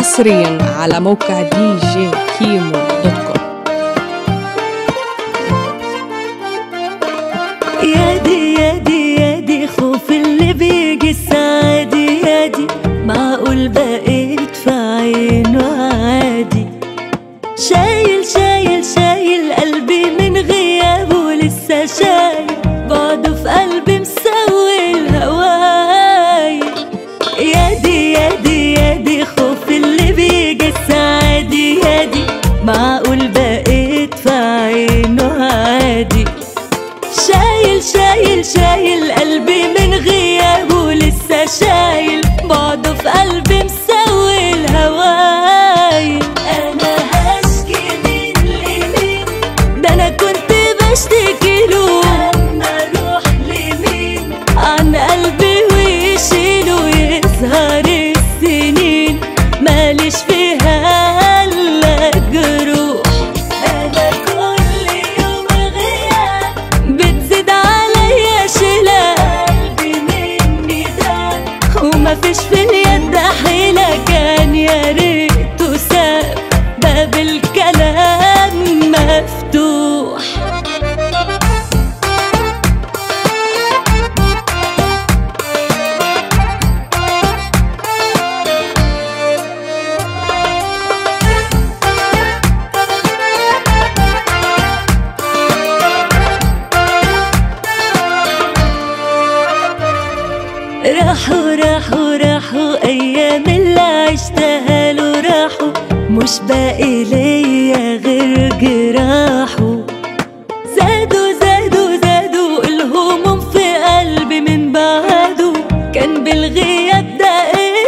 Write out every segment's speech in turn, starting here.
حصريا على موقع دي جي كيمو دوت كوم يا دي يا دي يا دي خوف اللي بيجي السعادي يا دي معقول بقيت في عينه عادي شايل شايل شايل قلبي من غيابه لسه شايل بعده في قلبي مسوي الهواي يا دي يا دي يا دي خوف اللي بيجي السعادي يا دي معقول بقيت في عينه عادي شايل شايل شايل قلبي من غيابه لسه شايل بعده في قلبي مسوي الهواي انا هشكي مين لمين ده انا كنت بشتكي له اما اروح لمين عن قلبي ويشيله يظهر السنين ماليش فيها الا جروح انا كل يوم غياب بتزيد عليا شيلة قلبي مني ده ومفيش في اليد حيلة كان يا ريته ساب باب الكلام مفتوح راحوا راحوا راحوا ايام اللي عشتها له راحوا مش باقي ليا غير جراحه زادوا زادوا زادوا الهموم في قلبي من بعده كان بالغياب ده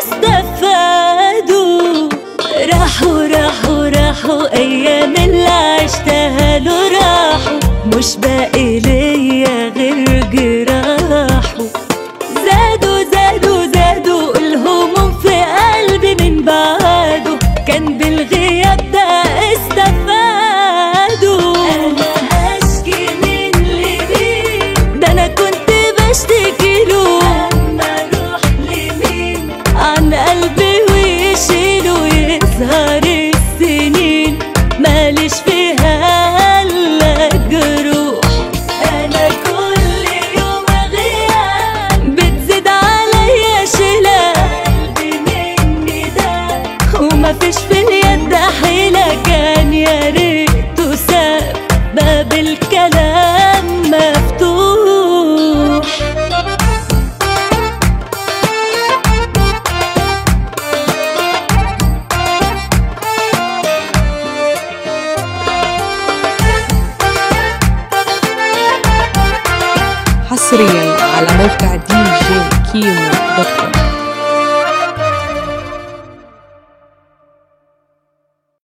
استفادوا راحوا راحوا راحوا ايام اللي عشتها له راحوا مش باقي ليا غير جراحه زادوا زادوا زادوا الهموم في قلبي من بعده كان بالغياب ده استفادوا انا هشكي من لمين ده انا كنت بشتكي له اما اروح لمين عن قلبي ويشيله يظهر السنين ماليش فيها الا جروح انا كل يوم غياب بتزيد عليا شيلة قلبي مني ده ومفيش في اليد حيلة كان يا ريته ساب باب الكلام مفتوح حصريا على موقع دي جي كيمو دوت كوم